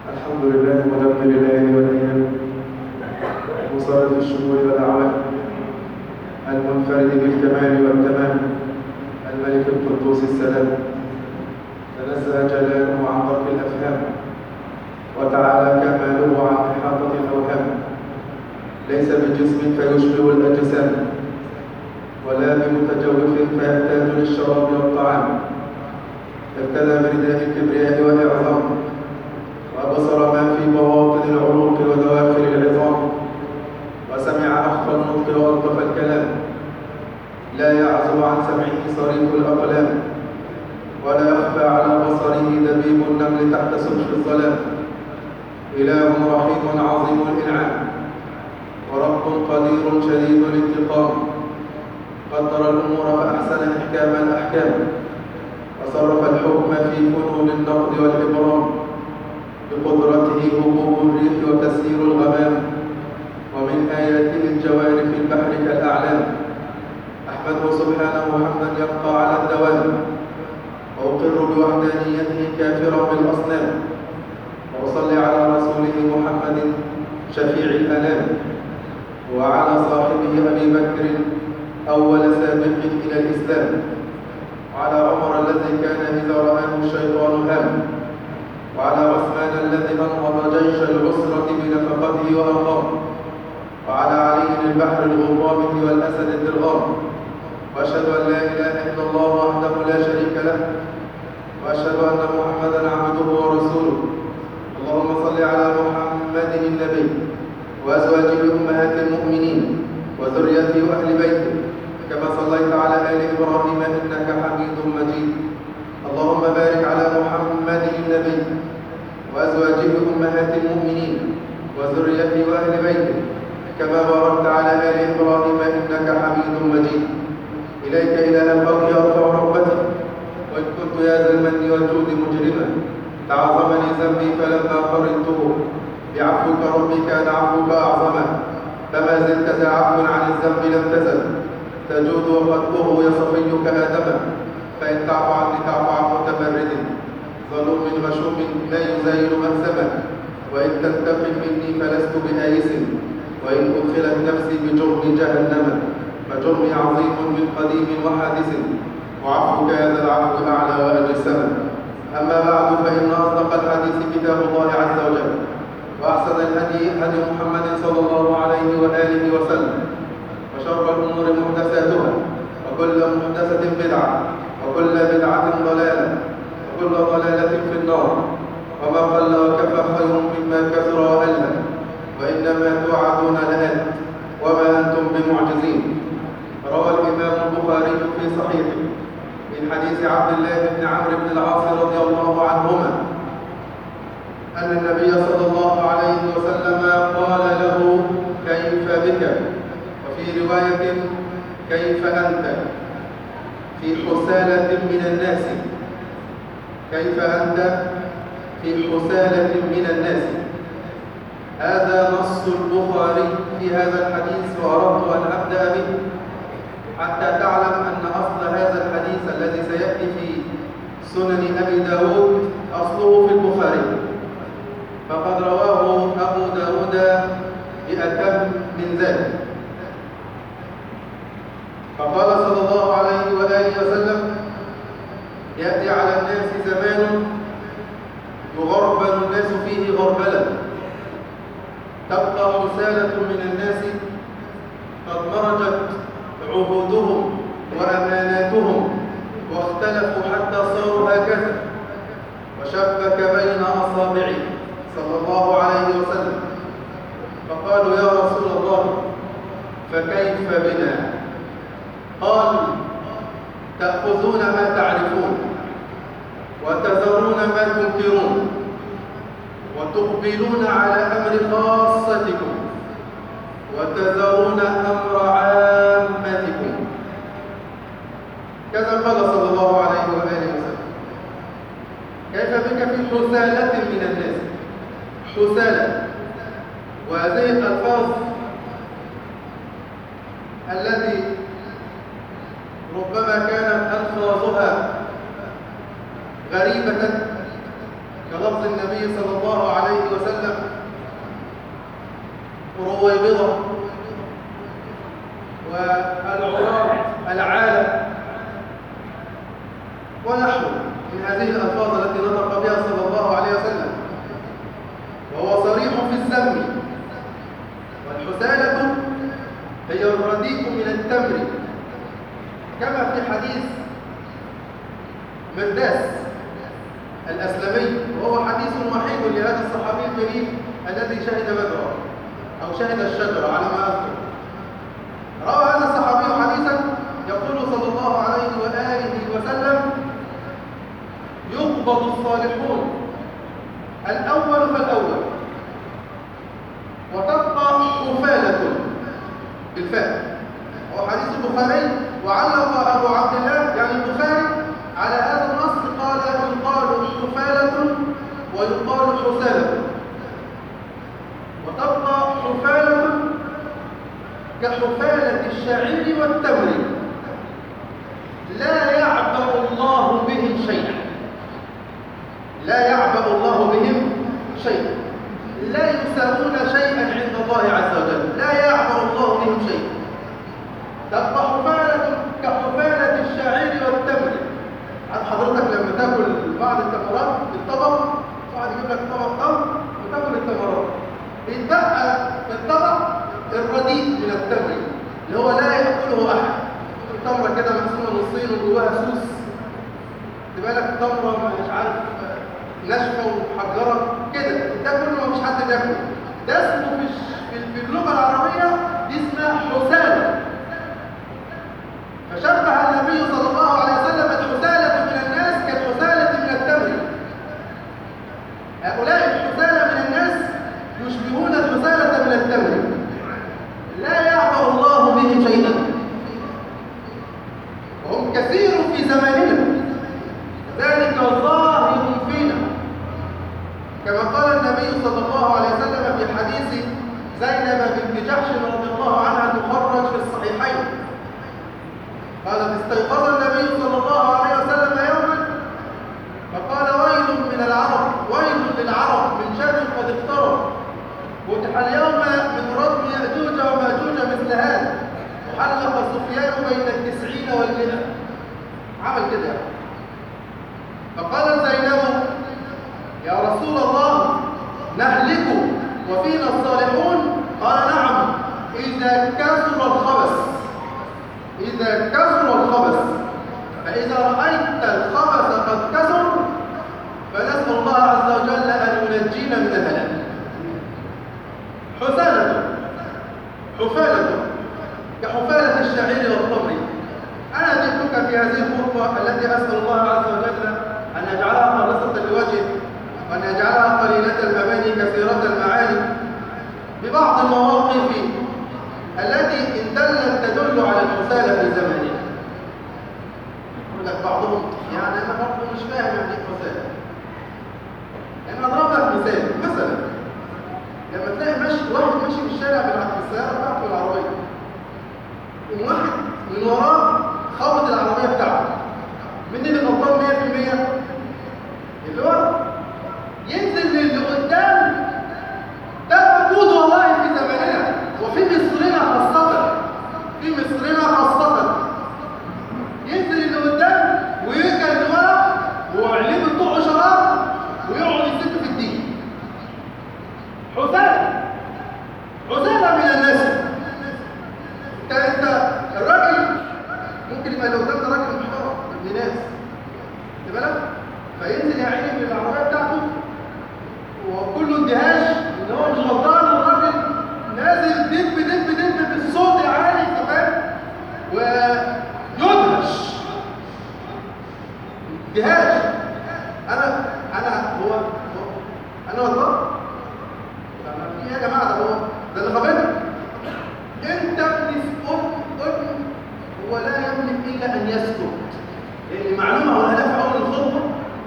الحمد لله مدبر الليل والايام مصرف الشهور والاعوام المنفرد بالكمال والتمام الملك القدوس السلام تنزه جلاله عن ضرب الافهام وتعالى كماله عن احاطه الاوهام ليس بجسم فيشبه الاجسام ولا بمتجوف فيحتاج للشراب والطعام ابتلى برداء الكبرياء والاعظام وأبصر ما في بواطن العروق ودواخل العظام وسمع أخفى النطق وألطف الكلام لا يعزو عن سمعه صريف الأقلام ولا يخفى على بصره دبيب النمل تحت سبح الظلام إله رحيم عظيم الإنعام ورب قدير شديد الانتقام قدر الأمور فأحسن إحكام الأحكام وصرف الحكم في فنون النقد والإبرام بقدرته هبوب الريح وتسيير الغمام ومن آياته الجوار في البحر كالأعلام أحمده سبحانه حمدا يبقى على الدوام وأقر بوحدانيته كافرا بالأصنام وأصلي على رسوله محمد شفيع الأنام وعلى صاحبه أبي بكر أول سابق إلى الإسلام وعلى عمر الذي كان إذا رآه الشيطان هام وعلى عثمان الذي أنهض جيش العسرة بنفقته وأرقام وعلى علي البحر الغرابة والأسد الدرغام وأشهد أن لا إله إلا الله وحده لا شريك له وأشهد أن محمدا عبده ورسوله اللهم صل على محمد النبي وأزواجه أمهات المؤمنين وذريته وأهل بيته كما صليت على آل إبراهيم إنك حميد مجيد اللهم بارك على محمد النبي وأزواجه أمهات المؤمنين وذريته وأهل بيته كما باركت على آل إبراهيم إنك حميد مجيد إليك إله الخلق أرفع رغبتي وإن كنت يا ذا المن والجود مجرما تعظمني ذنبي فلما قرنته بعفوك ربي كان عفوك أعظما فما زلت ذا عفو عن الذنب لم تزل تجود وقد يا صفيك آدما فإن تعفو عني تعفو عن متمرد ظلوم غشوم لا يزايل مأسما وإن تنتقم مني فلست بآيس وإن أدخلت نفسي بجرم جهنم فجرمي عظيم من قديم وحادث وعفوك يا ذا العفو أعلى وأجسما أما بعد فإن أصدق الحديث كتاب الله عز وجل وأحسن الهدي هدي محمد صلى الله عليه وآله وسلم وشر الأمور محدثاتها وكل محدثة بدعة وكل بدعة ضلالة وكل ضلالة في النار وما قل وكفى خير مما كثر وألهى وإنما توعدون لآت وما أنتم بمعجزين روى الإمام البخاري في صحيحه من حديث عبد الله بن عمرو بن العاص رضي الله عنهما أن النبي صلى الله عليه وسلم قال له كيف بك وفي رواية كيف أنت في حسالة من الناس كيف أنت في حسالة من الناس هذا نص البخاري في هذا الحديث وأردت أن أبدأ به حتى تعلم أن أصل هذا الحديث الذي سيأتي في سنن أبي داود أصله في البخاري فقد رواه أبو داود بأتم من ذلك فقال صلى الله عليه وآله وسلم يأتي على الناس زمان يغربل الناس فيه غربلا تبقى حسالة من الناس قد مرجت عهودهم وأماناتهم واختلفوا حتى صاروا هكذا وشبك بين أصابعه صلى الله عليه وسلم فقالوا يا رسول الله فكيف بنا قال تأخذون ما تعرفون وتذرون ما تنكرون وتقبلون على أمر خاصتكم وتذرون أمر عامتكم كذا قال صلى الله عليه وآله وسلم كيف بك في حسالة من الناس حسالة وهذه الألفاظ التي ربما كانت ألفاظها غريبة كلفظ النبي صلى الله عليه الرويبضة والعراة العالم ونحو من هذه الألفاظ التي نطق بها صلى الله عليه وسلم وهو صريح في الذم والحسالة هي الرديء من التمر كما في حديث مرداس الأسلمي وهو حديث وحيد لهذا الصحابي الكريم الذي شهد بدرا أو شهد الشجرة على ما أذكر روى هذا الصحابي حديثا يقول صلى الله عليه وآله وسلم يقبض الصالحون الأول فالأول وتبقى حفالة بالفاء هو حديث البخاري وعلق أبو عبد الله يعني البخاري على هذا النص قال يقال حفالة ويقال حسالة وتبقى حفالة كحفالة الشعير والتمر لا يعبأ الله بهم شيئا لا يعبأ الله بهم شيئا لا يساوون شيئا عند الله عز وجل لا يعبأ الله بهم شيئا تبقى حفالة كحفالة الشعير والتمر عاد حضرتك لما تاكل بعض التمرات بالطبق واحد يجيب لك طبق تمر وتاكل التمرات بيتبقى في الطبق الرديء من التمر اللي هو لا ياكله احد التمره كده مقسومه نصين وجواها سوس تبقى لك تمره مش عارف ناشفه ومحجره كده ده كله مفيش حد بياكله ده اسمه في في اللغه العربيه دي اسمها حسالة فشبه النبي صلى الله عليه وسلم الحسالة من الناس كالحسالة من التمر هؤلاء الحسالة من الناس يشبهون الحسالة من التمر لا يعبأ الله به شيئا وهم كثير في زماننا ذلك ظاهر فينا كما قال النبي صلى الله عليه وسلم في حديث زينب بنت جحش رضي الله عنها تخرج في الصحيحين قالت استيقظ النبي صلى الله عليه وسلم يوما فقال ويل من العرب ويل للعرب من شر قد اقترب فتح اليوم من ردم يأجوج ومأجوج مثل هذا وحلق سفيان بين التسعين والمئة عمل كده فقالت زينب يا رسول الله نهلك وفينا الصالحون قال نعم إذا كثر الخبث إذا كثر الخبث فإذا رأيت الخبث قد كثر فنسأل الله عز وجل أن ينجينا من الهلاك حسالة حفالة كحفالة الشعير والتمر أنا جئتك في هذه الخطبة التي أسأل الله عز وجل أن يجعلها خالصة لوجهه وأن يجعلها قليلة المباني كثيرة المعاني ببعض المواقف التي إن دلت تدل على الحسالة في زماننا يقول لك بعضهم يعني أنا برضه مش فاهم يعني إيه حسالة يعني أضرب لك مثال مثلا لما تلاقي ماشي واحد ماشي في الشارع بالسيارة بتاعته العربية وواحد من وراه خبط العربية بتاعته مين اللي غلطان 100% اللي ورا ينزل للي قدام ده موجود والله في زماننا وفي مصرنا خاصة في مصرنا خاصة ينزل اللي قدام ويرجع اللي ورا وعليه بتوع شراب ويقعد يسد في الدين حسالة حسالة من الناس انت انت الراجل ممكن يبقى اللي قدام ده راجل محترم ابن ناس خد بالك فينزل يا عيني من العربيه بتاعته وكله اندهاش ان هو مش غلطان الراجل نازل دب دب دب بالصوت العالي انت فاهم ويدهش اندهاش انا انا هو هو- انا غلطان في إيه يا جماعه ده هو ده اللي خبرني انت ابن ام ام هو لا يملك الا ان يسكت لان معلومه وقالها في اول الخطبه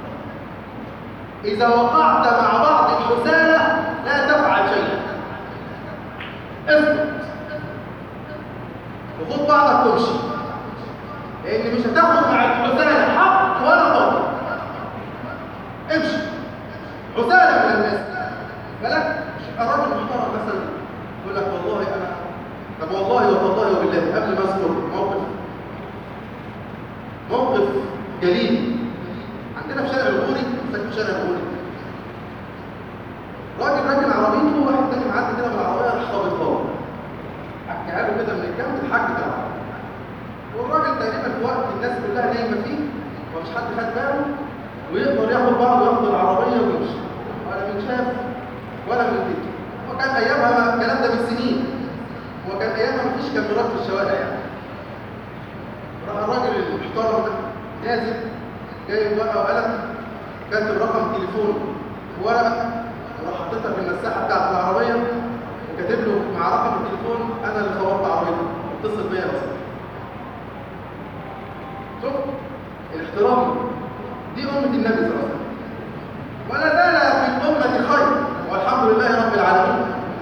اذا وقعت مع بعض الحسالة لا تفعل شيئا اسكت وخد بعضك وامشي لان مش هتاخد مع الحسالة حق ولا باطل امشي حسالة من الناس بالك مش الراجل محترم مثلا يقول لك والله راجل راكن عربيته واحد تاني معدي كده بالعربيه راح خابطها له حكيها له كده من الجنب اتحك العربيه والراجل تقريبا في وقت الناس كلها نايمه فيه ومش حد خد باله ويقدر ياخد بعضه وياخد العربيه ويمشي ولا من شاف ولا من دي وكان ايامها الكلام ده من سنين وكان ايامها مفيش كاميرات في الشوارع يعني راح الراجل المحترم ده نازل جايب ورقه وقلم كاتب رقم تليفون في ورقه وراح حاططها في المساحه بتاعت العربيه وكاتب له مع رقم التليفون انا اللي خبطت عربيتي اتصل بيا بس شوف الاحترام دي أمة النبي صلى الله عليه وسلم ولا زال في الأمة خير والحمد لله رب العالمين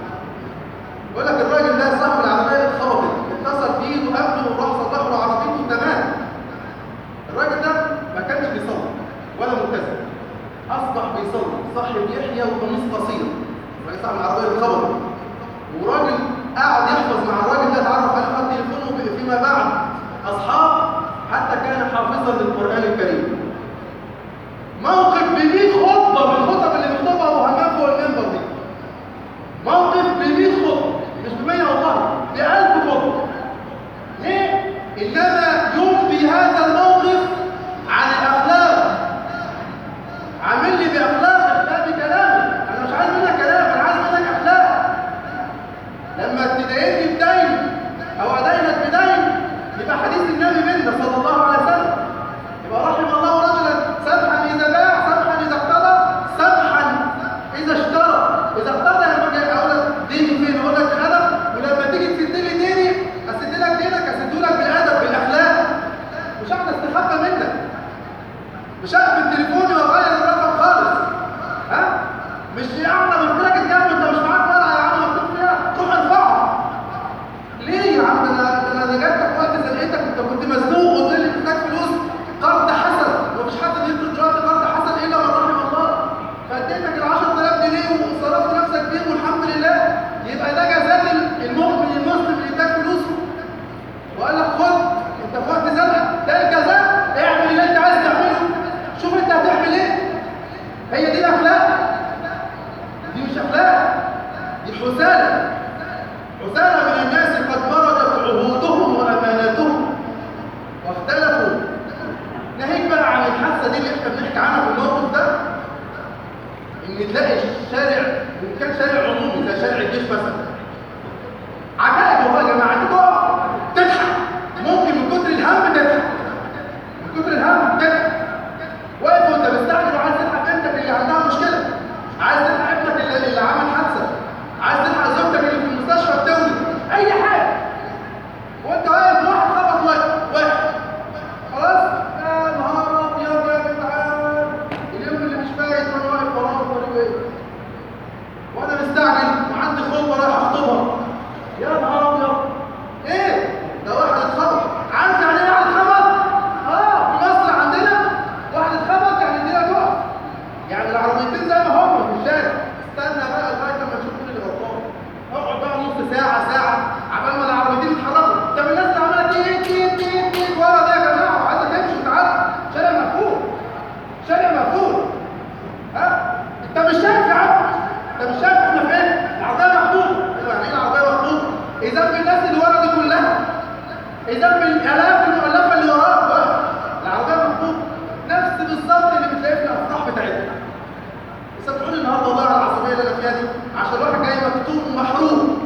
يقول لك الراجل ده صاحب العربية اتخبطت اتصل بيه وقابله وراح صلح له عربيته تمام الراجل ده ما كانش بيصلي ولا ملتزم أصبح بيصلي صاحب يحيى وقميص قصير الراجل صاحب العربية اتخبط وراجل قاعد يحفظ مع الراجل ده اتعرف عليه خد تليفونه فيما بعد أصحاب حتى كان حافظا للقرآن الكريم موقف ب خطبة من الخطب اللي بيخطبها أبو همام فوق المنبر دي موقف ب 100 خطبة مش ب 100 والله ب 1000 خطبة ليه؟ إنما ينفي هذا الموقف عن الأخلاق عامل لي بأخلاق لا بكلامي أنا مش عايز منك كلام أنا عايز منك أخلاق لما تضايقني بدين أو أدينك بدين يبقى حديث النبي منا صلى الله عليه وسلم يبقى رحم الله رجلا سمحا إذا باع سمحا إذا اقتضى سمحا إذا اشترى إذا اقتضى لما جاي أقول لك ديني فين أقول لك بالأدب ولما تيجي تسد لي ديني أسد لك دينك أسد لك بالأدب بالأخلاق مش هقعد استخبى منك مش هقفل تليفوني واغير الرقم خالص ها مش يا عم انا قلت لك الجنب انت مش معاك ورقه يا عم مكتوب فيها روح ارفعها ليه يا عم ده انا ده انا جبتك وقت زنقتك انت كنت مزنوق وقلت لي محتاج فلوس قرض حسن ومفيش حد بيدي دلوقتي قرض حسن الا من رحم الله فاديتك ال 10000 جنيه وصرفت نفسك بيهم والحمد لله يبقى ده جزاء المؤمن المسلم اللي اداك فلوسه وقال لك خد انت في وقت زنقه ده الجزاء اعمل اللي انت عايز تعمله شوف انت هتعمل ايه هي دي الاخلاق دي مش اخلاق دي حسالة حسالة من الناس قد مرضت عهودهم واماناتهم واختلفوا ناهيك بقى عن الحادثه دي اللي احنا بنحكي عنها في الموقف ده ان تلاقي الشارع وان كان شارع عمومي زي شارع الجيش مثلا عجائب والله يا جماعه انت تقف تضحك ممكن من كتر الهم تضحك من كتر الهم تضحك واقف وانت مستعجل وعايز تلحق بنتك اللي عندها مشكله عايز تلحق ابنك اللي, اللي عمل حادثه عايز تلحق زوجتك اللي في المستشفى بتولد اي حاجه وانت واقف واحد خبط واحد واحد خلاص يا نهار ابيض يا جدعان اليوم اللي مش فايت وانا واقف وراه الطريق ايه وانا مستعجل وعندي خطبه رايح اخطبها يا نهار ابيض ايه ده واحد اتخبط عارف يعني ايه واحد اتخبط اه في مصر عندنا واحد اتخبط يعني الدنيا تقف يعني العربيتين زي ما هم في الشارع استنى بقى لغايه لما تشوف مين اللي غلطان اقعد بقى نص ساعه ساعه عبال ما العربيتين يتحركوا طب الناس اللي عماله تيجي تيجي تيجي تيجي ورا ده يا جماعه وعايزه تمشي وتعدي شارع مقفول شارع مقفول ها انت مش شايف يا عم انت مش شايف احنا فين العربيه مخطوطه ايوه يعني ايه العربيه مخطوطه اذا بالناس اللي ورا دي كلها اذا بالالاف المؤلفه اللي وراك بقى العربيه مخطوطه نفس بالظبط اللي بتلاقيه في الافراح بتاعتنا بس بتقول النهارده والله على العصبيه اللي انا فيها دي عشان واحد جاي مكتوب ومحروق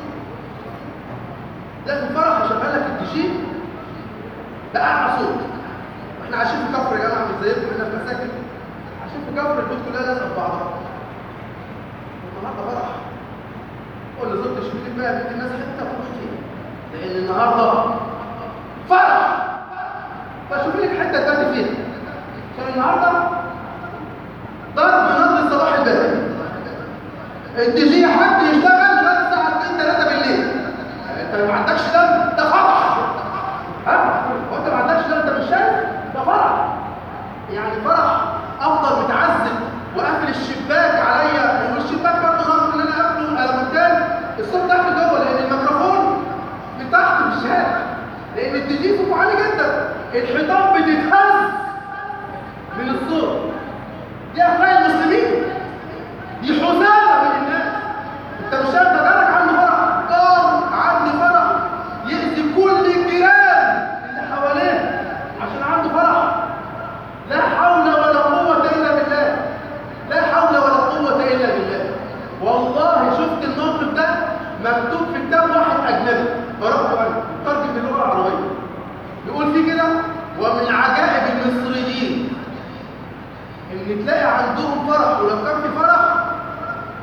لا في الفرح هشغل لك الدي جي بأعلى صوت واحنا عايشين في كفر يا جماعه مش زيكم هنا في مساكن عايشين في كفر البيوت كلها لازقه في بعضها النهارده فرح قول لزوجتي شوفي لي بقى بنت الناس حته تروح فيها لان النهارده فرح فشوفي لك حته تباتي فيها عشان النهارده ضرب نظر صباح البدر الدي جي حد يشتغل لغايه الساعه 2 3 بالليل انت ما عندكش دم ده فرح ها وانت ما عندكش دم انت مش شايف ده فرح يعني فرح افضل متعذب وقافل الشباك عليا والشباك برضه رغم ان انا قافله المكان الصوت داخل جوه لان الميكروفون من تحت مش شايف لان الدي جي صوته عالي جدا الحيطان بتتهز من الصوت دي اخلاق المسلمين دي حسامه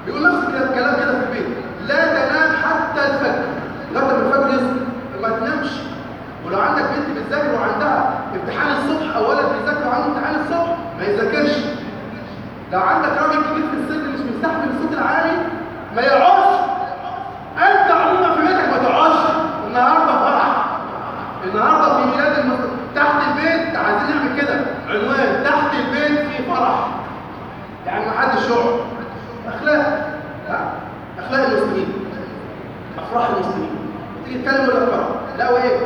بيقول نفس الكلام كده في البيت لا تنام حتى الفجر لغايه ما الفجر يصحى ما تنامش ولو عندك بنت بتذاكر وعندها امتحان الصبح او ولد بيذاكر وعنده امتحان الصبح ما يذاكرش لو عندك راجل كبير في السن مش مستحمل الصوت العالي ما يقعدش انت عموما في بيتك ما تقعدش النهارده فرح النهارده في ميلاد المصر تحت البيت عايزين نعمل كده عنوان تحت البيت في فرح يعني ما حدش يقعد اخلاق ها؟ اخلاق المسلمين افراح المسلمين تيجي تتكلم ولا فرح لا وايه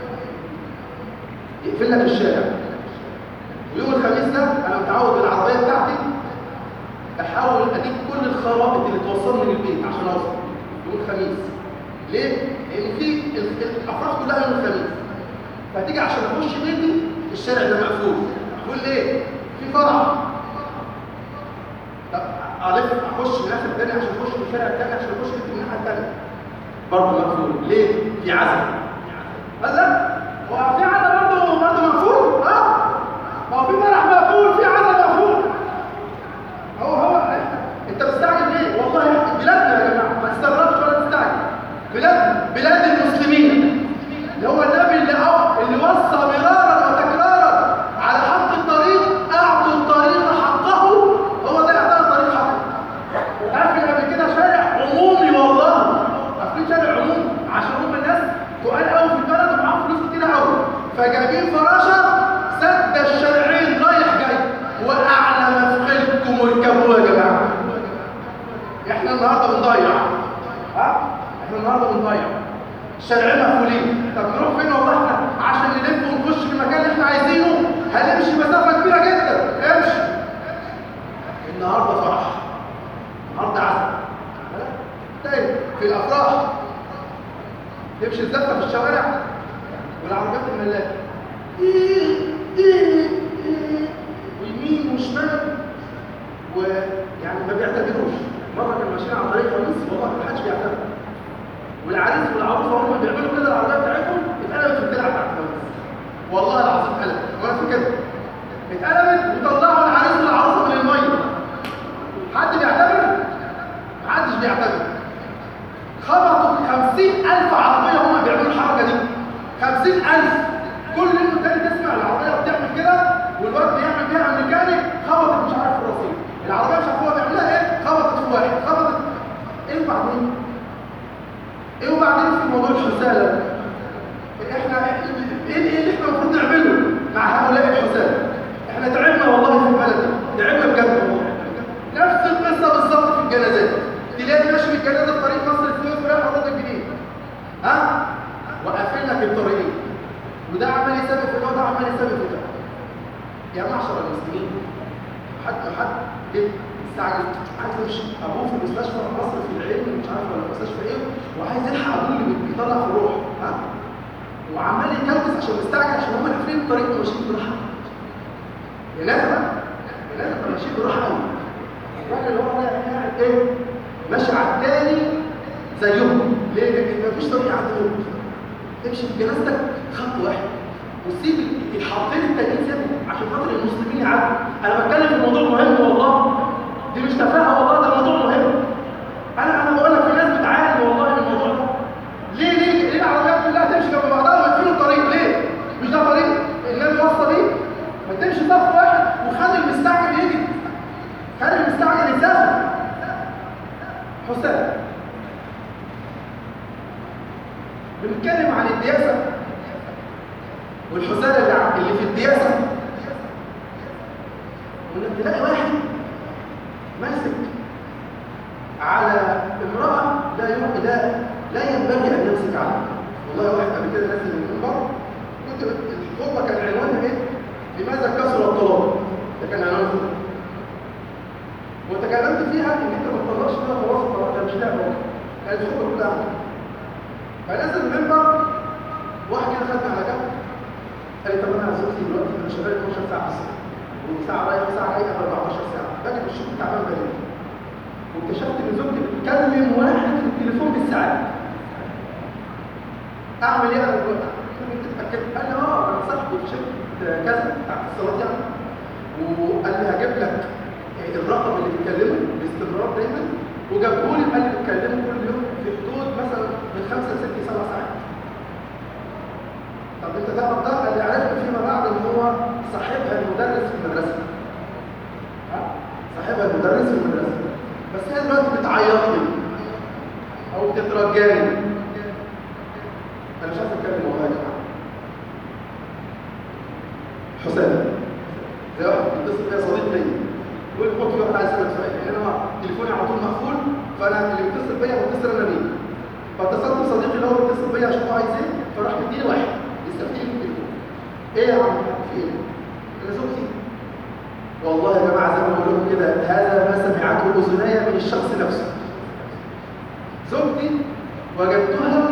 يقفل لك الشارع ويوم الخميس ده انا متعود بالعربيه بتاعتي احاول اجيب كل الخرائط اللي توصلني للبيت عشان اوصل يوم الخميس ليه؟ لان في الافراح كلها يوم الخميس فتيجي عشان اخش بيتي الشارع ده مقفول تقول ليه؟ في فرح طب الف اخش من الاخر الثاني عشان اخش من الشارع الثاني عشان اخش من الناحيه الثانيه برضه مقفول ليه؟ في عزم قال لا هو في عزم برضه برضه مقفول اه ما هو في فرح مقفول في عزم مقفول هو هو انت بتستعجل ليه؟ والله بلادنا يا جماعه ما تستغربش ولا تستعجل بلاد بلاد المسلمين اللي هو النبي اللي أو اللي وصى مرارا وتكرارا على حق الطريق اعطوا الطريق حقه هو ده اعطاء الطريق حقه قافل قبل كده شارع عمومي والله قافلين شارع عمومي عشان هم الناس تقال قوي في البلد ومعاهم فلوس كتير قوي فجايبين فراشه سد الشارعين رايح جاي واعلى مفخلكم واركبوا يا جماعه احنا النهارده بنضيع ها احنا النهارده بنضيع الشارعين مقفولين طب نروح فين والله احنا عشان نلف ونخش في المكان اللي احنا عايزينه هنمشي مسافه كبيره جدا امشي النهارده فرح النهارده عزم تاني في الافراح تمشي الزفه في الشوارع والعربيات الملاكه إيه إيه إيه ويمين وشمال ويعني ما بيعتبروش مره كانوا ماشيين على طريق خميس والله ما حدش بيعتبر والعريس والعروسه هم بيعملوا كده العربيه بتاعتهم اتقلبت في الدلع بتاعت الخميس والله العظيم اتقلبت وانا في كده اتقلبت وطلعوا العريس والعروسه من الميه حد بيعتبر؟ محدش بيعتبر خبطوا 50000 عربيه هم بيعملوا الحركه دي 50000 كل يوم تاني تسمع العربيه بتعمل كده والواد بيعمل بيها امريكاني خبطت مش عارف في الرصيف العربيه مش عارف هو بيعملها ايه خبطت في واحد خبطت ايه وبعدين ايه وبعدين في موضوع الحسالة احنا ايه ايه اللي احنا المفروض نعمله مع هؤلاء الحسالة احنا تعبنا والله في البلد تعبنا بجد والله نفس القصة بالظبط في الجنازات تلاقي ماشي في الجنازة في طريق مصر السويس ورايح الروضة الجديد ها وقافل لك الطريقين وده عمال يسابق في ده وده عمال يسابق في ده يا معشر المسلمين حد حد ليه مستعجل عايز يمشي ابوه في المستشفى في مصر في العلم مش عارف ولا مستشفى ايه وعايز يلحق ابوه اللي بيطلع في الروح ها وعمال يكلبس عشان مستعجل عشان هم قافلين الطريق وماشيين براحه يا ناس بقى يا ناس بقى ماشيين براحه قوي الراجل اللي هو قاعد ايه ماشي على التاني زيهم ليه؟ لان مفيش طريق عندهم تمشي في جنازتك خط واحد وسيب الحرفين التانيين سيبهم عشان خاطر المسلمين يعدوا انا بتكلم في موضوع مهم والله دي مش تفاهه والله ده موضوع مهم انا انا بقول لك في ناس بتعاني والله من الموضوع ده ليه ليه ليه العربيات كلها تمشي جنب بعضها ويقفلوا الطريق ليه مش ده طريق النبي وصى بيه ما تمشي صف واحد وخلي المستعجل يجي خلي المستعجل يسافر حسام بنتكلم عن الدياسه والحسالة اللي اللي في الدياسة وانك تلاقي واحد ماسك على امرأة لا يم... لا لا ينبغي ان يمسك عليها والله واحد قبل كده نازل من المنبر كنت الخطبة كان عنوانها ايه؟ لماذا كسر الطلاق؟ ده كان عنوان الخطبة وتكلمت فيها ان انت ما تطلقش كده خلاص الطلاق ده مش لعبة كانت الخطبة كلها فنزل المنبر واحد كده خدني على جنب قال لي طب انا زوجتي دلوقتي انا شغال 12 ساعه في السنه وساعه رايحه وساعه جايه 14 ساعه باجي من الشغل تعبان بالليل واكتشفت ان زوجتي بتكلم واحد في التليفون بالساعات اعمل ايه انا دلوقتي؟ قلت له انت اتاكدت؟ قال لي اه انا صاحبي في شركه كذا بتاعت اتصالات يعني وقال لي هجيب لك الرقم اللي بيتكلمه باستمرار دايما وجابوا لي قال لي بيتكلموا كل يوم في حدود مثلا من خمسه لست سبع ساعات طب انت تعرف ده قال لي عرفت فيما بعد ان هو صاحبها المدرس في المدرسه ها؟ صاحبها المدرس في المدرسه بس هي دلوقتي بتعيط لي او بتترجاني انا مش عارف اتكلم والله يا جماعه حسام زي واحد بيتصل بيا صديق ليا يقول لي خد في واحد عايز اسالك سؤال يعني انا تليفوني على طول مقفول فانا اللي بيتصل بيا بتصل انا بيه فاتصلت بصديقي اللي هو بيتصل بيا عشان هو عايز ايه فراح مديني واحد يستفتيني في التليفون ايه يا عم في ايه؟ انا زوجتي والله يا جماعه زي ما بقول لكم كده هذا ما سمعته اذناي من الشخص نفسه زوجتي وجدتها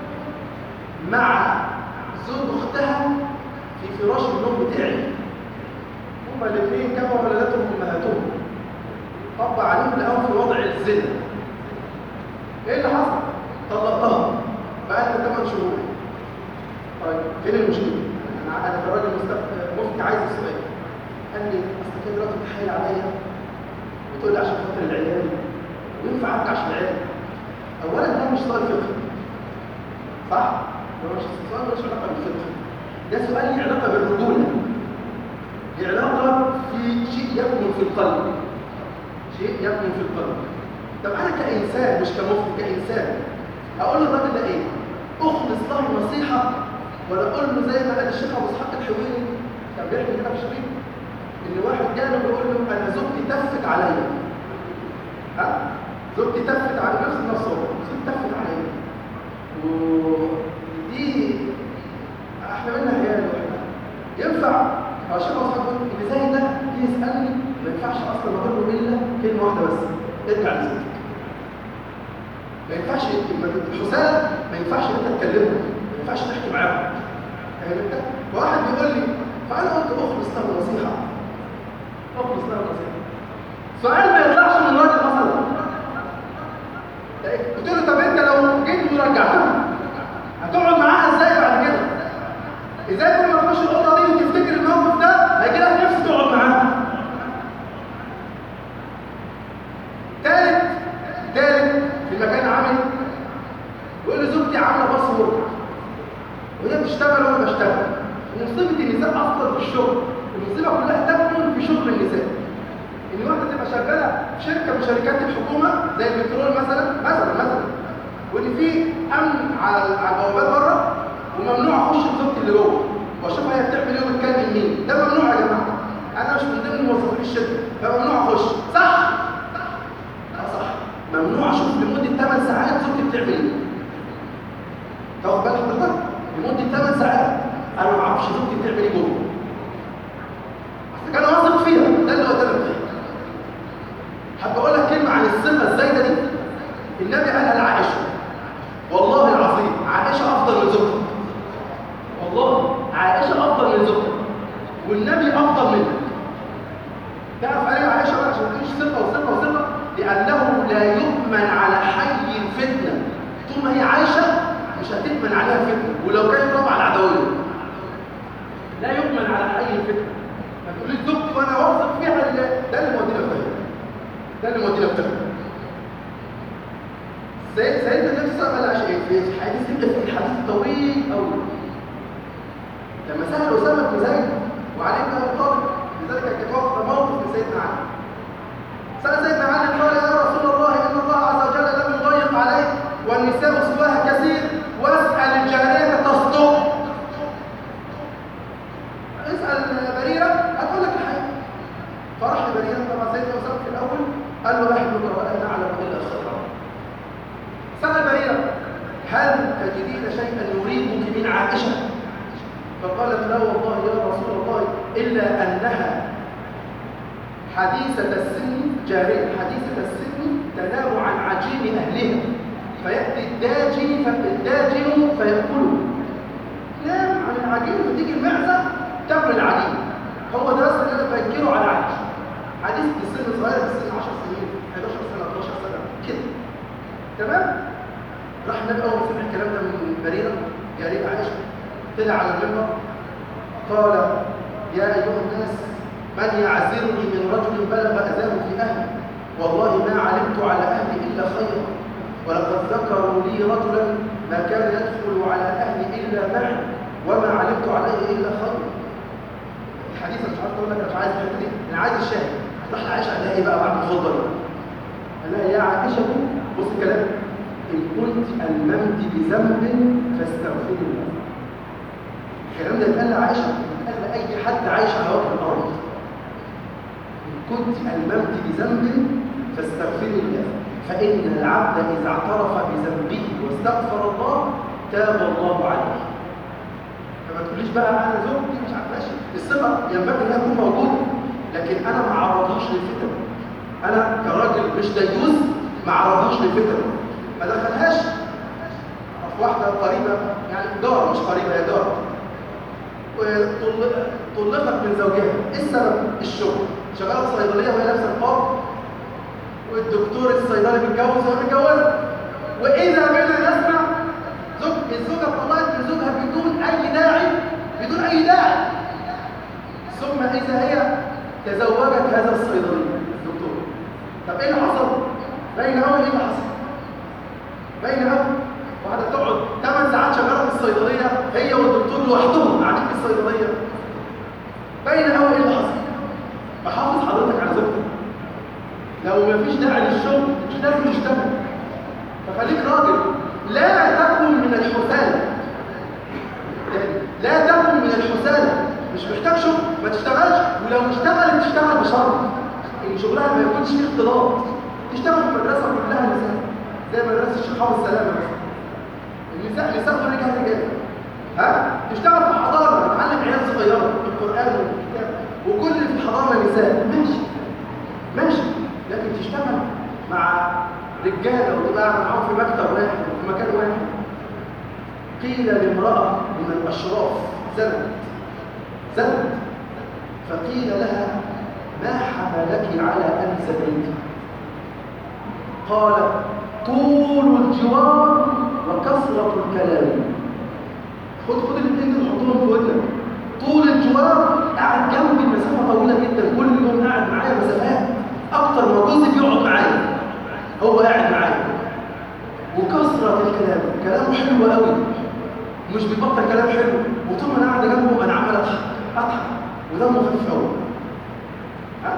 مع زوج اختها في فراش النوم بتاعي هما الاثنين كما ولدتهم امهاتهم طب عليهم لقاهم في وضع الزنا ايه اللي حصل؟ طلقتها بقى لها 8 شهور طيب فين المشكله؟ انا انا كراجل مستف- مفتي عايز السؤال قال لي اصل كده دلوقتي بتحايل عليا وتقول لي عشان خاطر العيال وينفع ابكي عشان العيال اولا ده مش سؤال فقهي صح؟ ده مش سؤال ملوش علاقه بالفقه ده سؤال له علاقه بالرجوله له علاقه في شيء يكمن في القلب شيء يكمن في القلب طب انا كانسان مش كمفتي كانسان اقول للراجل ده ايه؟ اخلص له نصيحه ولا اقول له زي ما قال الشيخ ابو اسحاق الحويني كان بيحكي كده في شريط ان واحد جاله بيقول له انا زوجتي تفت عليا ها زوجتي تفت على نفس النص هو زوجتي تفت عليا ودي احنا مالنا عيال واحنا ينفع هو الشيخ ابو اسحاق بيقول اللي زي ده يجي يسالني ما ينفعش اصلا اقول له الا كلمه واحده بس ارجع لزوجتك ما ينفعش الحساب ما ينفعش ان انت تكلمهم ما ينفعش تحكي معاهم فاهم انت؟ واحد بيقول لي فانا قلت اخلص له نصيحه اخلص له نصيحه سؤال ما يطلعش من راجل مثلا قلت له طب انت لو جيت ورجعتها هتقعد معاها ازاي بعد كده؟ ازاي كل ما تخش الاوضه دي وتفتكر الموقف ده هيجي لك نفس تقعد معاها ثالث ثالث في مكان عملي يقول لي زوجتي عامله باسورد وهي بتشتغل وانا بشتغل ومصيبه النساء اصلا في الشغل المصيبه كلها تكمن في شغل النساء ان واحده تبقى شغاله في شركه من شركات الحكومه زي البترول مثلا مثلا مثلا وان في امن على على البوابات بره وممنوع اخش بزوجتي اللي جوه واشوفها هي بتعمل ايه وبتكلم مين ده ممنوع يا جماعه انا مش من ضمن موظفين الشركه فممنوع اخش صح اه صح ممنوع اشوف لمده 8 ساعات زوجتي بتعمل ايه تاخد بالك حضرتك لمده 8 ساعات انا ما اعرفش زوجتي بتعمل ايه جوه اصل كان واثق فيها ده اللي قلت لك حابب اقول لك كلمه عن الثقه الزايده دي النبي قالها لعائشه والله العظيم عائشه افضل من زوجتك والله عائشه افضل من زوجتك والنبي افضل منك تعرف عليه عائشه بقى عشان تقولش ثقه وثقه وثقه لانه لا يؤمن على حي الفتنه طول ما هي عايشه مش هتؤمن عليها فتنه ولو كانت رابعه العدويه لا يؤمن على حي الفتنه ما تقوليش زوجتي وانا واثق فيها ال- ده اللي مودينا في ده ده اللي مودينا في سيد سيدنا النبي صلى الله عليه وسلم في حديث في الحديث طويل قوي لما سأل أسامة بن زيد وعلي بن أبي طالب لذلك كانت واقفة موقف لسيدنا علي سأل سيدنا علي قال يا رسول الله إن الله عز وجل لم يضيق عليك والنساء سواها كثير واسأل الجارية تصدق اسأل بريرة هتقول لك الحقيقة فراح لبريرة طبعا سيدنا أسامة في الأول قال له لا يحبك ولا نعلم إلا الخير سأل بريرة هل تجدين شيئا يريبك من عائشة فقالت لا والله يا رسول الله إلا أنها حديثة السن جارية حديثة السن تنام عن عجين أهلها فيأتي الداجن الداجن فيأكله نام عن العجين فتيجي المعزة تاكل العجين هو ده بس اللي انا بنكره على عائشة حديثة السن صغيرة في السن 10 سنين 11 سنة 12 سنة كده تمام راح النبي اول ما سمع الكلام ده من بريره جاريه عائشه طلع على المنبر قال يا ايها الناس من يعذرني من رجل بلغ اذاه في اهلي والله ما علمت على اهلي الا ولقد ذكروا لي رجلا ما كان يدخل على اهلي الا معي وما علمت عليه الا خير الحديث مش عارف اقول لك انا مش عايز الحته دي انا عايز الشاهد هتروح لعائشه قال لها ايه بقى بعد الخطبه دي قال لها يا عائشه بص الكلام ان كنت الممت بذنب فاستغفري الله الكلام ده اتقال لعائشه اتقال لاي حد عايش على وجه الارض ان كنت الممت بذنب فاستغفري الله فان العبد اذا اعترف بذنبه واستغفر الله تاب الله عليه فما تقوليش بقى انا زوجتي مش عارف ماشي الثقه ينبغي انها تكون موجوده لكن انا ما عرضهاش للفتن انا كراجل مش ديوز ما عرضهاش للفتن ما دخلهاش في واحده قريبه يعني جاره مش قريبه هي جاره طلقت من زوجها ايه السبب الشغل شغاله في صيدليه وهي لابسه القاب والدكتور الصيدلي متجوز وهي متجوزه واذا بنا نسمع زوج الزوجه طلقت من زوجها بدون اي داعي بدون اي داعي ثم اذا هي تزوجت هذا الصيدلي الدكتور طب ايه اللي حصل باين قوي ايه اللي حصل باين قوي واحده تقعد 8 ساعات شغاله في الصيدليه هي والدكتور لوحدهم قاعدين في الصيدليه باين قوي ايه اللي حصل بحافظ حضرتك على زوجتك لو ما فيش داعي للشغل مش لازم تشتغل فخليك راجل لا تكن من الحثالة لا تكن من الحثالة مش محتاج شغل ما تشتغلش ولو اشتغلت تشتغل بشرط ان شغلها ما يكونش فيه اختلاط تشتغل في مدرسة كلها نساء زي مدرسة الشيخ حافظ السلامة مثلا النساء نساء ورجال رجال ها تشتغل في حضانة تعلم عيال صغيرة القرآن والكتاب وكل اللي في الحضانة نساء ماشي ماشي لكن تشتغل مع رجاله وتبقى قاعد معاهم في مكتب واحد وفي مكان واحد قيل لامراه من الاشراف زنت زنت فقيل لها ما حملك على ان زنيت قالت طول الجوار وكثره الكلام خد خد الاثنين دول حطهم في ودنك طول الجوار قاعد جنبي مسافه طويله جدا كل يوم قاعد معايا مسافات اكتر ما جوزي بيقعد معايا هو قاعد معايا وكثرة الكلام كلامه حلو قوي مش بيبطل كلام حلو وطول ما انا قاعد جنبه انا عمال اضحك اضحك ودمه خفيف قوي ها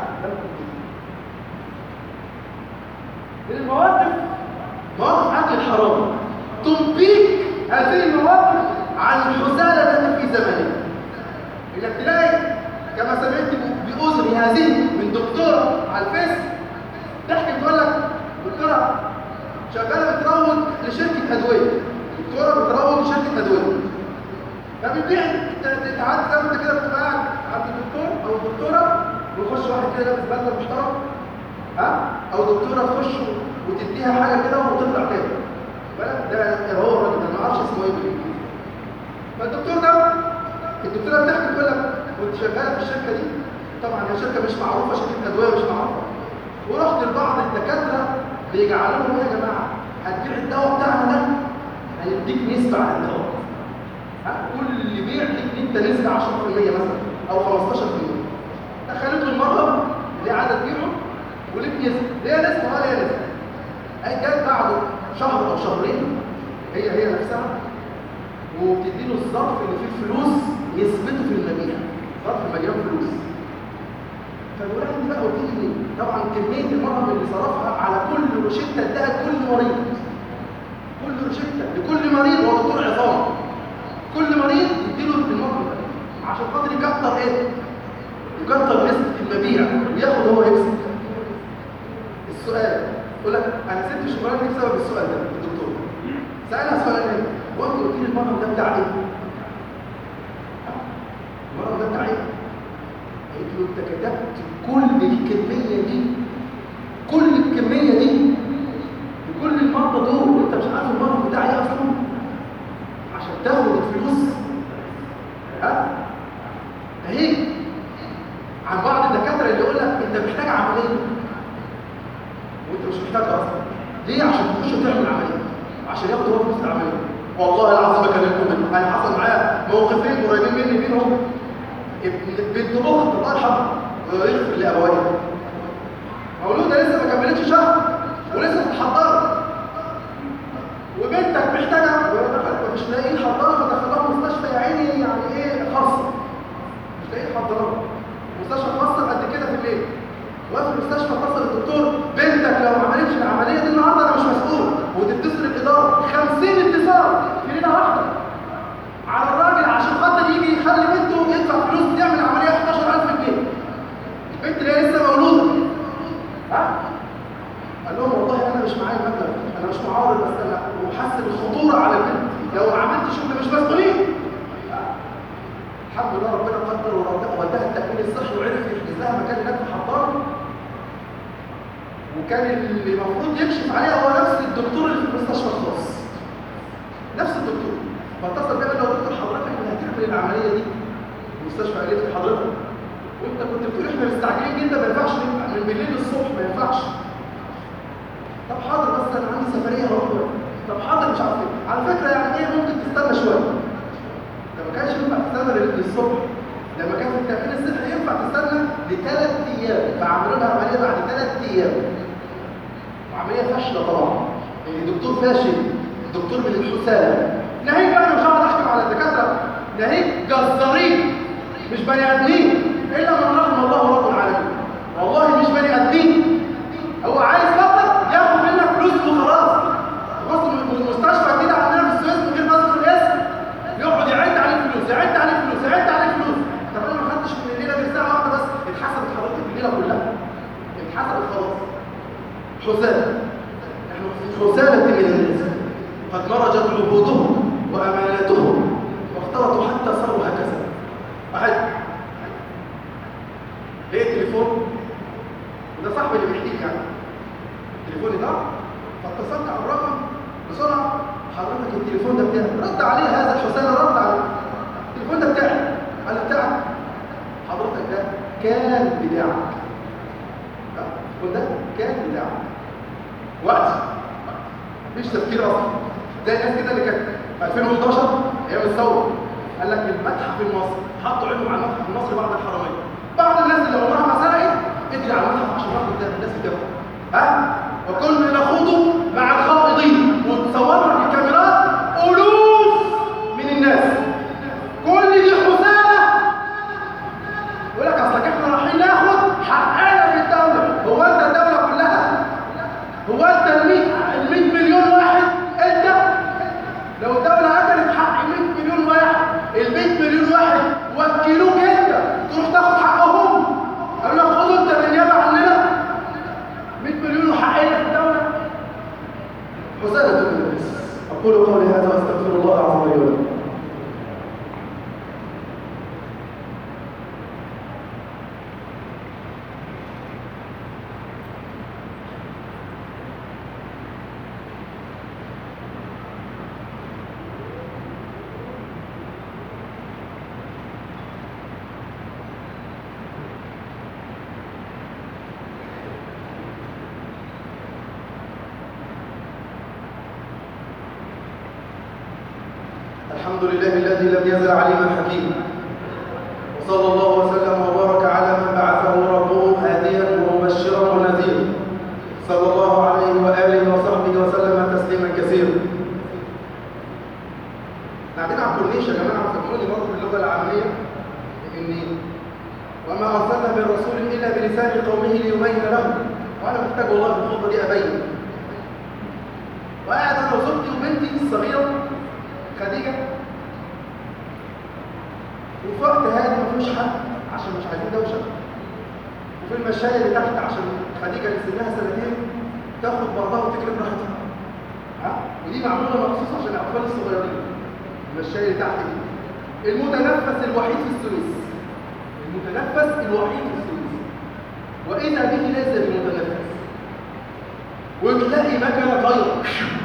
من المواقف مواقف اكل الحرام تنبيك هذه المواقف عن الحزالة التي في زمننا انك تلاقي كما سمعت باذني هذه من دكتوره على الفيس تحكي تقول لك دكتوره شغاله بتروج لشركه ادويه دكتوره بتروج لشركه ادويه فبتبيع تعدي زي ما انت كده بتبقى قاعد عند الدكتور او الدكتوره ويخش واحد كده لابس بدله محترم ها او دكتوره تخش وتديها حاجه كده وتطلع تاني بالك ده هو الراجل ده ما اعرفش اسمه ايه بالانجليزي فالدكتور ده الدكتوره بتحكي تقول لك كنت شغاله في الشركه دي طبعا هي شركه مش معروفه شركه ادويه مش معروفه ورحت لبعض الدكاتره بيجعلوا لهم يا جماعه هتبيع الدواء بتاعنا ده هنديك نسبه على الدواء ها كل بيع ليك انت نسبه 10% مثلا او 15% دخلته المرض اللي قاعده تبيعه وليك نسبه هي نسبه ولا هي نسبه هي جت بعده شهر او شهرين هي هي نفسها وبتديله الظرف اللي فيه الفلوس يثبته في المبيع ظرف مليان فلوس فالولاده دي بقى قلت لي طبعا كميه المرهم اللي صرفها على كل روشته اداها لكل مريض كل روشته لكل مريض هو دكتور عظام كل مريض يديله المرهم ده عشان خاطر يكتر ايه؟ يكتر نسبه المبيع وياخد هو يكسب السؤال يقول لك انا سبت الشغلانه دي بسبب السؤال ده الدكتور سالها سؤال ايه؟ هو انت قلت لي المرهم ده بتاع ايه؟ المرهم ده بتاع ايه؟ قلت له انت كتبت كل الكميه دي كل الكميه دي لكل المرضى دول وانت مش عارف المرض بتاع ايه اصلا عشان تاخد الفلوس ها اهي عن بعض الدكاتره اللي يقول لك انت محتاج عمليه وانت مش محتاجها اصلا ليه عشان تخش تعمل عمليه عشان ياخد هو فلوس العمليه والله العظيم بكلمكم انا حصل معايا موقفين قريبين مني منهم بنت اخت الله يرحمها ويغفر لابويها مولوده لسه ما كملتش شهر ولسه بتحضر محتاجه ودخلت مش لاقيين حضانه فدخلوها مستشفى يا عيني يعني ايه خاصه مش لاقيين حضانه مستشفى خاصه قد كده في الليل واقف المستشفى اتصل الدكتور بنتك لو ما عملتش العمليه دي النهارده انا مش مسؤول وتتصل الاداره 50 اتصال في ليله واحده على الراجل عشان خاطر يجي يخلي بنته يدفع فلوس تعمل عمليه 11000 جنيه البنت اللي هي لسه مولوده ها قال لهم والله انا مش معايا المبلغ انا مش معارض بس انا وحاسس بالخطوره على البنت لو ما عملتش احنا مش مسؤولين الحمد لله ربنا قدر ووداها التامين الصحي وعرف يحجز لها مكان هناك في حضانه وكان اللي المفروض يكشف عليها هو نفس الدكتور اللي في المستشفى الخاص نفس الدكتور فاتصل بيا قال له يا دكتور حضرتك اللي هتعمل العمليه دي المستشفى قالت لي حضرتك وانت كنت بتقول احنا مستعجلين جدا ما ينفعش من بالليل للصبح ما ينفعش طب حاضر بس انا عندي سفريه هروح طب حاضر مش عارف ايه على فكره يعني ايه ممكن تستنى شويه ده ما كانش ينفع تستنى للصبح لما كان في التامين الصحي ينفع تستنى لثلاث ايام فعملوا لها عمليه بعد ثلاث ايام وعمليه فاشله طبعا يعني دكتور فاشل دكتور من الحسالة ناهيك بقى انا مش هقعد احكم على الدكاتره ناهيك جزارين مش بني ادمين الا من رحم الله رب العالمين والله مش بني ادمين هو عايز فقط ياخد منك فلوس وخلاص بص المستشفى كده عندنا في السويس من غير ما اذكر الاسم يقعد يعد عليه فلوس يعد عليه فلوس يعد عليه فلوس طب انا ما خدتش من الليله غير ساعه واحده بس اتحسبت حضرتك الليله كلها اتحسبت خلاص حسالة نحن في حسالة من الناس قد مرجت عبودهم وأماناتهم واختلطوا حتى صاروا هكذا أحد ليه التليفون وده صاحبي اللي بيحكيك يعني تليفوني ده فاتصلت على الرقم بسرعة حضرتك التليفون ده بتاعك رد عليه هذا الحسين رد عليه التليفون ده بتاعك قال بتاعك حضرتك ده كان بتاعك التليفون ده كان بتاعك وقت مفيش تفكير اصلا زي الناس كده اللي كانت في 2011 ايام الثوره قال لك المتحف المصري حطوا عينهم على المتحف المصري بعد الحرمين بعض الناس اللي عمرها ما سرقت اجري على المتحف عشان ناخد ده الناس بتفهم ها وكنا نخوض مع الخائضين وتصورنا في الكاميرات الوف من الناس كل دي حسالة يقول لك اصلك احنا رايحين ناخد حقنا في الدولة هو انت الدولة كلها هو انت ال 100 مليون واحد انت لو الدولة اكلت حق 100 مليون واحد ال 100 مليون واحد وكلوك انت تروح تاخد حقهم قالوا لك خدوا انت بالنيابة عننا 100 مليون وحقنا في الدولة حسالة من الناس أقول قولي هذا وأستغفر الله العظيم لي ولكم الحمد لله الذي لم يزل عليما حكيما وصلى الله وسلم وبارك على من بعثه ربه هاديا ومبشرا ونذيرا صلى الله عليه واله وصحبه وسلم تسليما كثيرا قاعدين على الكورنيش يا جماعه فهموني برضه باللغه العاميه ان وما ارسلنا من رسول الا بلسان قومه ليبين لهم وانا محتاج والله في الخطبه دي ابين وقاعد انا وزوجتي وبنتي الصغيره خديجة وفي وقت هادي ما فيهوش حد عشان مش عايزين دوشة وفي المشاية اللي تحت عشان خديجة اللي سنها سنتين تاخد بعضها وتجري براحتها ها ودي معمولة مخصوص عشان الأطفال الصغيرين المشاية اللي تحت دي المتنفس الوحيد في السويس المتنفس الوحيد في السويس وإذا به ليس بمتنفس وتلاقي مكنة طايرة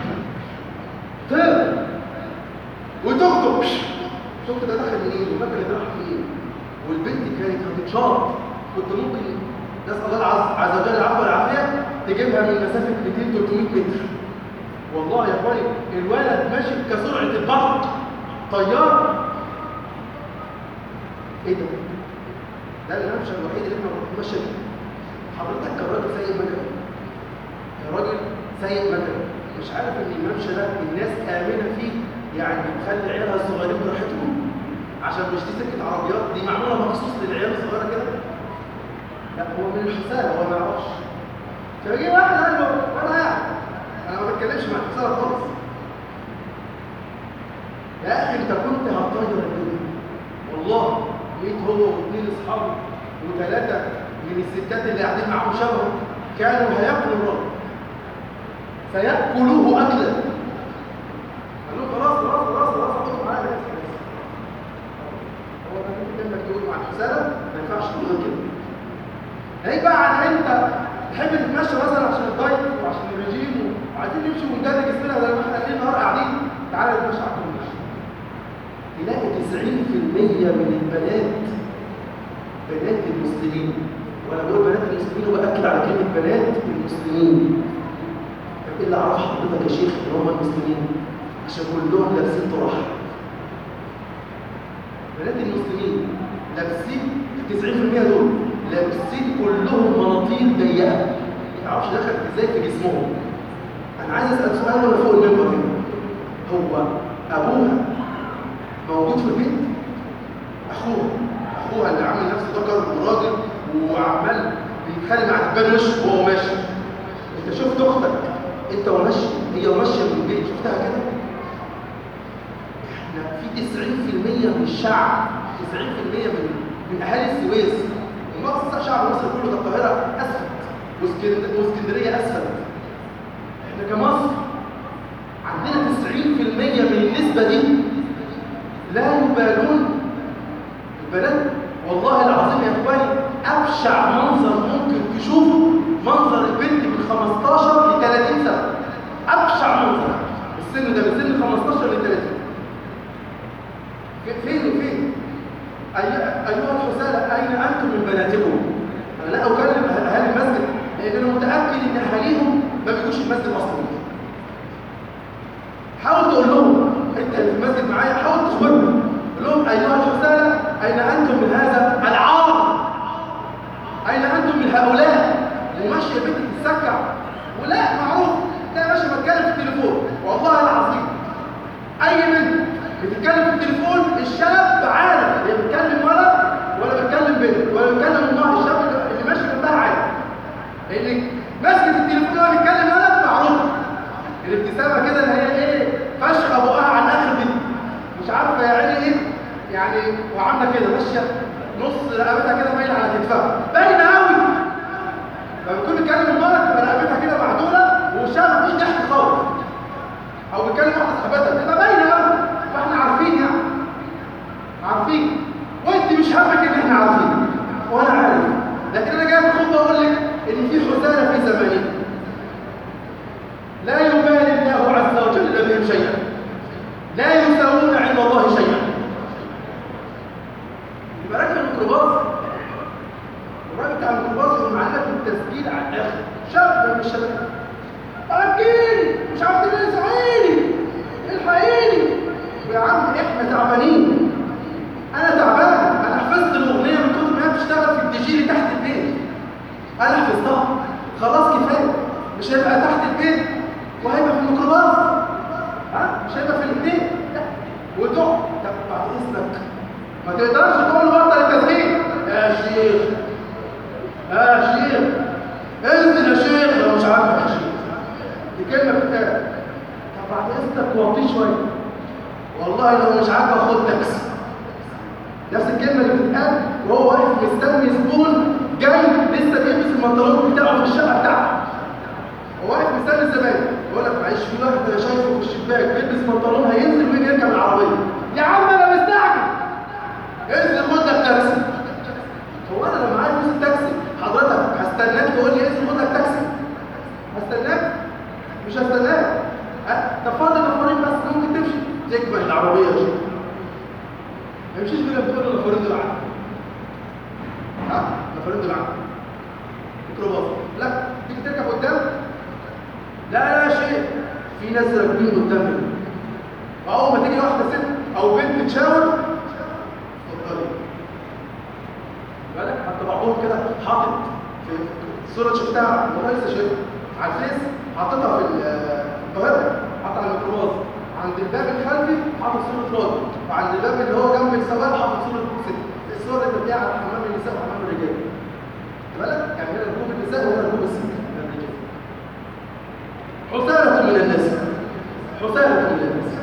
طير وتخطب شفت ده داخل منين والمكنه دي رايحه فين والبنت كانت هتتشاط كنت ممكن نسال الله العز عز وجل العفو والعافيه تجيبها من مسافه 200 300 متر والله يا اخواني الولد ماشي كسرعه البرق طيار ايه ده ده الممشى الوحيد اللي احنا بنتمشى فيه حضرتك كراجل سايق مكنه يا راجل سايق مكنه مش عارف ان الممشى ده الناس امنه فيه يعني بتخلي عيالها الصغيرين براحتهم عشان مش دي سكه عربيات دي معموله مخصوص للعيال الصغيره كده لا هو من الحسالة هو ما يعرفش فيجي واحد قال له وانا قاعد انا ما بتكلمش مع الحسالة خالص يا اخي انت كنت هتطير الدنيا والله جيت هو واثنين اصحابه وثلاثه من الستات اللي قاعدين معاهم شبهه كانوا هياكلوا الرجل فياكلوه اكلا قال له خلاص خلاص خلاص خلاص اقعدوا معايا بس بس. هو ده انت انك تقول مع الحسالة ما ينفعش تقول غير كده هيجي بقى عن انت تحب تتمشى مثلا عشان الدايت وعشان الرجيم وعايزين نمشي ونجري جسمنا زي ما احنا ليل نهار قاعدين تعالى نتمشى على الكورنيش تلاقي 90% من البنات بنات المسلمين وانا بقول بنات المسلمين وباكد على كلمه بنات المسلمين طب ايه اللي اعرف حضرتك يا شيخ ان هم المسلمين عشان كلهم لابسين طرح بنات المسلمين لابسين 90% دول لابسين كلهم مناطيل ضيقه ما تعرفش دخلت ازاي في جسمهم انا عايز اسال سؤال وانا فوق المنبر هنا هو ابوها موجود في البيت اخوها اخوها اللي عامل نفسه ذكر وراجل وعمال بيتخانق مع دبان وشه وهو ماشي انت شفت اختك انت وماشي هي ماشيه من البيت شفتها كده احنا في 90% من الشعب 90% من من اهالي السويس ومصر شعب مصر كله ده القاهره اسفل واسكند- واسكندريه اسفل احنا كمصر عندنا 90% من النسبه دي لا يبالون البنات والله العظيم يا اخواني ابشع منظر ممكن تشوفه منظر البنت من 15 ل 30 سنه ابشع منظر السن ده من سن 15 ل 30 في- فين وفين أي- ايها الحسالة اين انتم من بناتكم انا لا اكلم أه- اهالي المسجد لان انا متاكد ان اهاليهم ما بيجوش المسجد اصلا حاول تقول لهم انت اللي في المسجد معايا حاول تخبرهم قول لهم ايها الحسالة اين انتم من هذا العار اين انتم من هؤلاء اللي ماشيه بنت تتسكع ولا معروف ده ماشي بتكلم في التليفون والله العظيم اي بنت بتتكلم في التليفون الشاب عارف هي بتكلم ولد ولا بتكلم بنت ولا بتكلم امها الشاب اللي ماشي جنبها عارف لان مسكت التليفون وهو بيتكلم ولد معروف الابتسامه كده اللي هي ايه فشخه بقها عن اخر دي مش عارفه يا عيني ايه يعني وعامله كده ماشيه نص رقبتها كده باينه على كتفها باينه قوي لما بيكون بيتكلم المرأة تبقى رقبتها كده معدوله ووشها مفيش ضحك خالص او بيتكلم واحده صاحبتها تبقى باينه قوي فاحنا عارفين يعني عارفين وانت مش همك ان احنا عارفين وانا عارف لكن انا جاي في الخطبه اقول لك ان في حسانه في زماننا لا يبالي الله عز وجل بهم شيئا لا يساوون عند الله شيئا يبقى راكب الميكروباص الراجل بتاع الميكروباص يقوم معلق التسجيل على الاخر شاب من الشباب أبكيني مش عارف تنزل عيني الحقيني ويا عم احنا تعبانين انا تعبان انا حفظت الاغنيه من كتر ما هي بتشتغل في الدي جي تحت البيت انا حفظتها خلاص كفايه مش هيبقى تحت البيت وهيبقى في الميكروباص ها مش هيبقى في الاثنين لا وتقعد طب بعد اذنك ما تقدرش تقول له بطل التسجيل يا شيخ يا شيخ انزل يا شيخ لو مش عارف يا شيخ دي كلمه بتتقال طب بعد اذنك وطيه شويه والله لو مش عارف خد تاكسي نفس الكلمه اللي بتتقال وهو واقف مستني زبون جاي لسه بيلبس البنطلون بتاعه في الشقه بتاعته هو واقف مستني الزباين يقول لك معلش في واحد انا شايفه في الشباك بيلبس بنطلون هينزل ويجي يركب العربيه يا عم انا مستعجل انزل خد لك تاكسي هو انا لما معايا فلوس التاكسي حضرتك هستناك تقول لي انزل خد لك تاكسي هستناك مش هستناك أه؟ طب فاضل نفرين بس ممكن تمشي تكمل العربيه يا شيخ ما يمشيش غير بتقول له نفرين دول عندي ها نفرين دول عندي ميكروباص لا تيجي تركب قدام لا لا شيء في ناس راكبين قدامي واول ما تيجي واحده ست او بنت تشاور اتفضلي بالك حتى بعضهم كده حاطط في الصوره شفتها والله لسه شايفها على الفيس حاططها في ال- في القاهره وعند الباب اللي هو جنب السواق حاطط صوره ست الصور اللي بتاع حمام النساء وحمام الرجال خد بالك يعني هنا ركوب النساء وهنا ركوب الست حثالة من الناس حثالة من الناس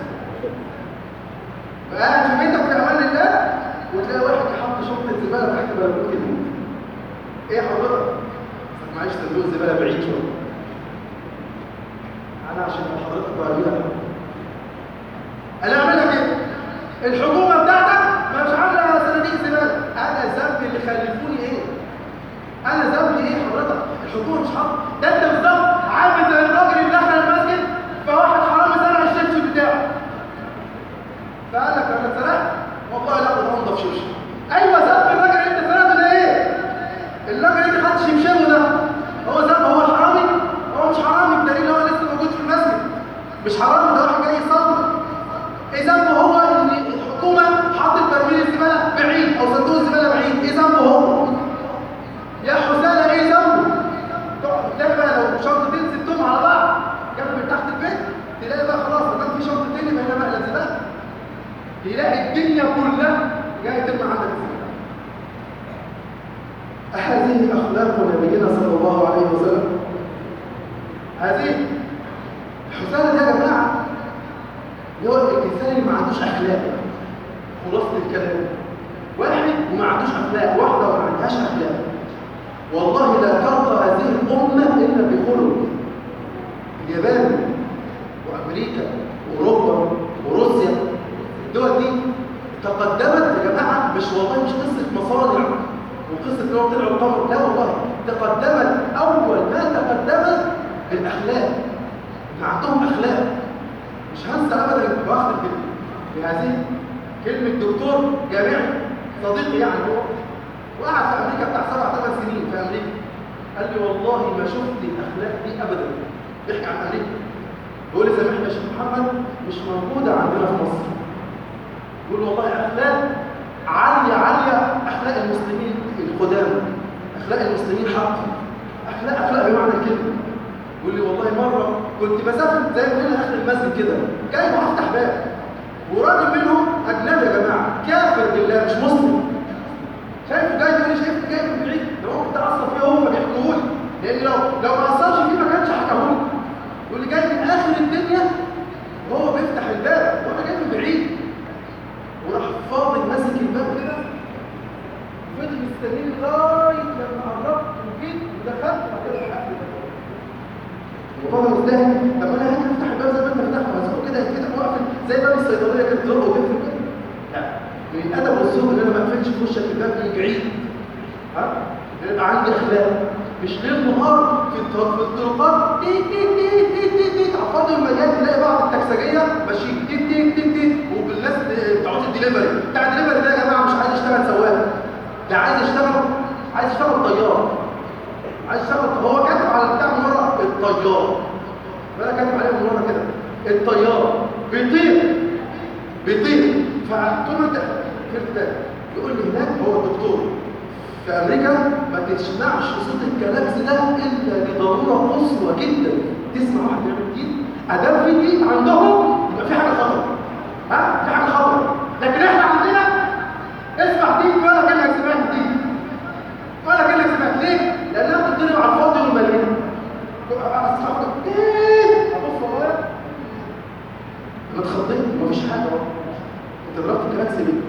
فقاعد في بيتك في امان الله وتلاقي واحد حط شنطه زباله تحت بلكونه البيت ايه حضرتك معلش صندوق الزباله بعيد شويه انا عشان حضرتك بقى انا اعمل لك ايه الحكومه بتاعتك مش عامله صناديق زباله انا ذنبي اللي خلفوني ايه انا ذنبي ايه حضرتك الحكومه مش حاطه ده انت بالظبط عامل زي الراجل اللي دخل المسجد فواحد حرامي سرق الشبشب بتاعه فقال لك انا سرقت والله لا ده انضف شبشب ايوه ذنب الراجل اللي انت سرقته ده ايه الراجل اللي انت خدت شبشبه ده هو ذنب هو الحرامي هو مش حرامي بدليل ان هو لسه موجود في المسجد مش حرامي ده واحد جاي يصلي ايه ذنبه هو ان الحكومه حاطط برميل الزباله بعيد او صندوق الزباله بعيد ايه ذنبه هو يا حسالة ايه ذنبه تلاقي بقى لو شنطتين سبتهم على بعض جنب تحت البيت تلاقي بقى خلاص ما دام في شنطتين يبقى هنا بقى الزباله تلاقي الدنيا كلها جايه ترمي عندك الزباله هذه اخلاق نبينا صلى الله عليه وسلم هذه الحسالة دي يا جماعه اللي هو الانسان اللي ما عندوش اخلاق خلاصه الكلام واحد وما عندوش اخلاق واحده وما عندهاش اخلاق والله لا ترضى هذه الامه الا بخلق اليابان وامريكا واوروبا وروسيا الدول دي تقدمت يا جماعه مش والله مش قصه مصانع وقصه ان هو طلعوا القمر لا والله تقدمت اول ما تقدمت بالاخلاق كان عندهم اخلاق مش هنسى ابدا واخد بهذه كلمه دكتور جامعي صديقي يعني هو وقعد في امريكا بتاع سبع ثمان سنين في امريكا قال لي والله ما شفت الاخلاق دي ابدا بيحكي عن امريكا بيقول لي سامحني يا شيخ محمد مش موجوده عندنا في مصر يقول والله اخلاق عاليه عاليه اخلاق المسلمين القدامى اخلاق المسلمين حق اخلاق اخلاق بمعنى الكلمه يقول لي والله مره كنت بسافر زي ما قلنا اخر المسجد كده جاي بفتح باب وراجل منهم اجنبي يا جماعه كافر بالله مش مسلم شايفه جاي يقول لي شايفه جاي من بعيد ده هو كنت اصلا فيه هو فبيحكوا لي لان لو لو ما اثرش فيه ما كانش حكاه لي يقول لي جاي من اخر الدنيا وهو بيفتح الباب وانا جاي من بعيد وراح فاضل ماسك الباب كده وفضل مستنيني لغايه لما قربت وجيت ودخلت وبعد كده فتحت الباب وطبعا مستاهل طب انا هاجي افتح الباب زي ما انت فتحته مسكه كده يتفتح واقفل زي باب الصيدليه كده تزق وتقفل كده لا من الادب والذوق ان انا ما اقفلش في وشك الباب من بعيد ها يبقى عندي اخلاق مش ليل نهار في الط- في الطرقات تيت تيت تيت تيت تيت تيت على فاضي المليان تلاقي بعض التكسجيه ماشيين تيت تيت تيت تيت وبالناس بتوع الدليفري بتاع الدليفري ده يا جماعه مش عايز يشتغل سواق ده عايز يشتغل عايز يشتغل طيار عايز يشتغل هو كاتب على بتاع من ورا الطيار وانا كاتب عليه من ورا كده الطيار بيطير بيطير فطول ما انت في ارتباك يقول لي هناك هو الدكتور في امريكا ما تسمعش صوت الكلاكس ده الا لضروره قصوى جدا تسمع واحد بيعمل دين ادام في دين عندهم يبقى في حاجه خطر ها في حاجه خطر لكن احنا عندنا اسمع دين ولا كانك سمعت دين ولا كانك سمعت ليه؟ لانها بتضرب على الفاضي والمليان اصحابك ايه ابص ورايا انا اتخضيت مفيش حاجه اهو انت ضربت الكلاكس ليه؟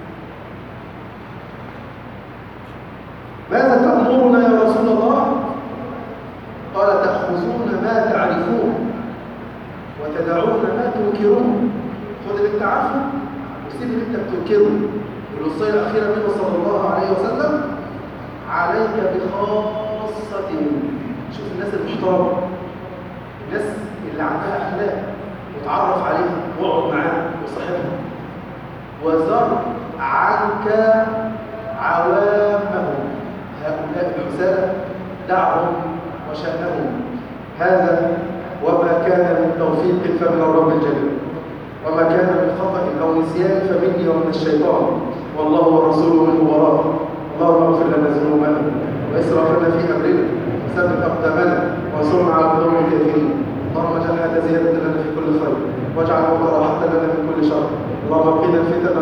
ماذا تأمرنا يا رسول الله؟ قال تأخذون ما تعرفون وتدعون ما تنكرون خذ اللي انت عارفه وسيب اللي انت بتنكره والوصية الأخيرة منه صلى الله عليه وسلم عليك بخاصة شوف الناس المحترمة الناس اللي عندها أخلاق وتعرف عليها واقعد معاها وصاحبها وزر عنك عوامهم هؤلاء الحسالة دعهم وشأنهم هذا وما كان من توفيق فمن الرب الجليل وما كان من خطأ أو نسيان فمني ومن الشيطان والله ورسوله منه وراء اللهم اغفر لنا ذنوبنا واسرافنا في امرنا وثبت اقدامنا وانصرنا على القوم الكافرين اللهم اجعل هذا زياده لنا في كل خير واجعل الموت راحه لنا من كل شر اللهم قنا الفتن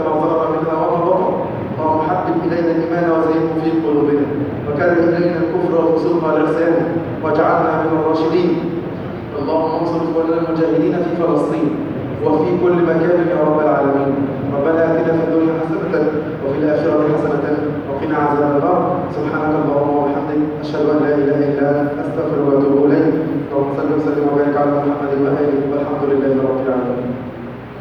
المسلمين في فلسطين وفي كل مكان يا رب العالمين ربنا آتنا في الدنيا حسنة وفي الآخرة حسنة وقنا عذاب النار سبحانك اللهم وبحمدك أشهد أن لا إله إلا أنت أستغفرك وأتوب إليك اللهم صل وسلم وبارك على محمد وآله والحمد لله رب العالمين